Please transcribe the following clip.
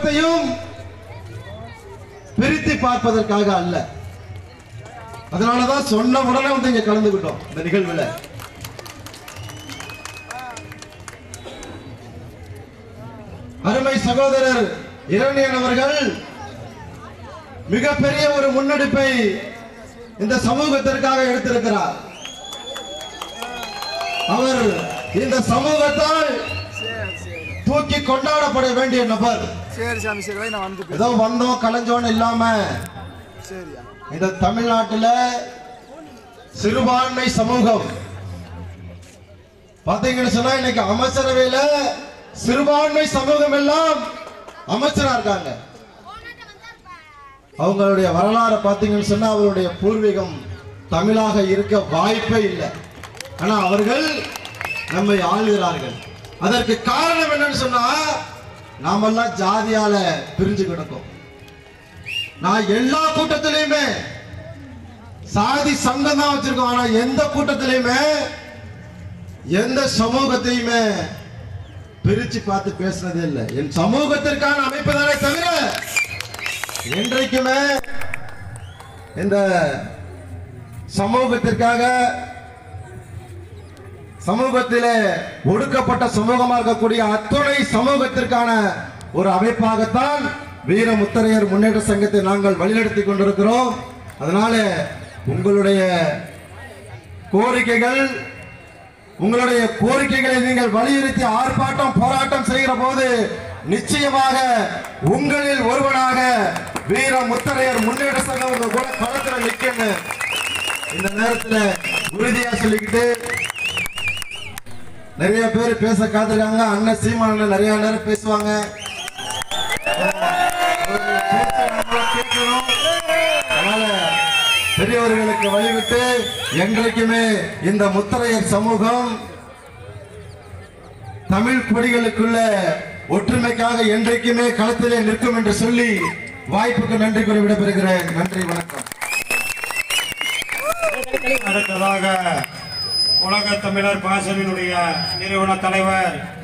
சமூகத்தையும் பிரித்து பார்ப்பதற்காக அல்ல அதனாலதான் சொன்ன உடனே வந்து இங்க கலந்துக்கிட்டோம் இந்த நிகழ்வுல அருமை சகோதரர் இரணியன் அவர்கள் மிகப்பெரிய ஒரு முன்னெடுப்பை இந்த சமூகத்திற்காக எடுத்திருக்கிறார் அவர் இந்த சமூகத்தால் தூக்கி கொண்டாடப்பட வேண்டிய நபர் சரி சாமி சரி வை நான் வந்து ஏதோ வந்தோம் கலைஞ்சோன்னு இல்லாம சரியா இந்த தமிழ்நாட்டுல சிறுபான்மை சமூகம் பாத்தீங்கன்னு சொன்னா இன்னைக்கு அமைச்சரவையில சிறுபான்மை சமூகம் எல்லாம் அமைச்சரா இருக்காங்க அவங்களுடைய வரலாறை பார்த்தீங்கன்னு சொன்னா அவருடைய பூர்வீகம் தமிழாக இருக்க வாய்ப்பே இல்லை ஆனா அவர்கள் நம்மை ஆளுகிறார்கள் அதற்கு காரணம் என்னன்னு சொன்னா நாமெல்லாம் ஜாதியால பிரிஞ்சு கிடக்கும் நான் எல்லா கூட்டத்திலையுமே சாதி சங்கம் தான் வச்சிருக்கோம் ஆனா எந்த கூட்டத்திலையுமே எந்த சமூகத்தையுமே பிரிச்சு பார்த்து பேசுனதே இல்லை என் சமூகத்திற்கான அமைப்பு தானே தவிர என்றைக்குமே இந்த சமூகத்திற்காக சமூகத்திலே ஒடுக்கப்பட்ட சமூகமாக இருக்கக்கூடிய அத்துணை சமூகத்திற்கான ஒரு அமைப்பாகத்தான் வீர முத்தரையர் முன்னேற்ற சங்கத்தை நாங்கள் வழிநடத்தி கொண்டிருக்கிறோம் அதனால உங்களுடைய கோரிக்கைகள் உங்களுடைய கோரிக்கைகளை நீங்கள் வலியுறுத்தி ஆர்ப்பாட்டம் போராட்டம் செய்கிற போது நிச்சயமாக உங்களில் ஒருவனாக வீர முத்தரையர் முன்னேற்ற சங்கம் உங்க கூட களத்துல நிக்கணும் இந்த நேரத்துல உறுதியா சொல்லிக்கிட்டு நிறைய பேர் பேச காத்திருக்காங்க அண்ணன் சீமான் அண்ணன் நிறைய நேரம் பேசுவாங்க அவர்கள் பேச்சை நம்மளால கேட்கணும். அதனால பெரியவர்களுக்கு வழிவிட்டு என்றைக்குமே இந்த முத்தரையர் சமூகம் தமிழ் குடிகளுக்குள்ள ஒற்றுமைக்காக என்றைக்குமே களத்திலே நிற்கும் என்று சொல்லி வாய்ப்புக்கு நன்றி கூறி விடைபெறுகிறேன் நன்றி வணக்கம் அடுத்ததாக உலக தமிழர் பாசனினுடைய நிறுவன தலைவர்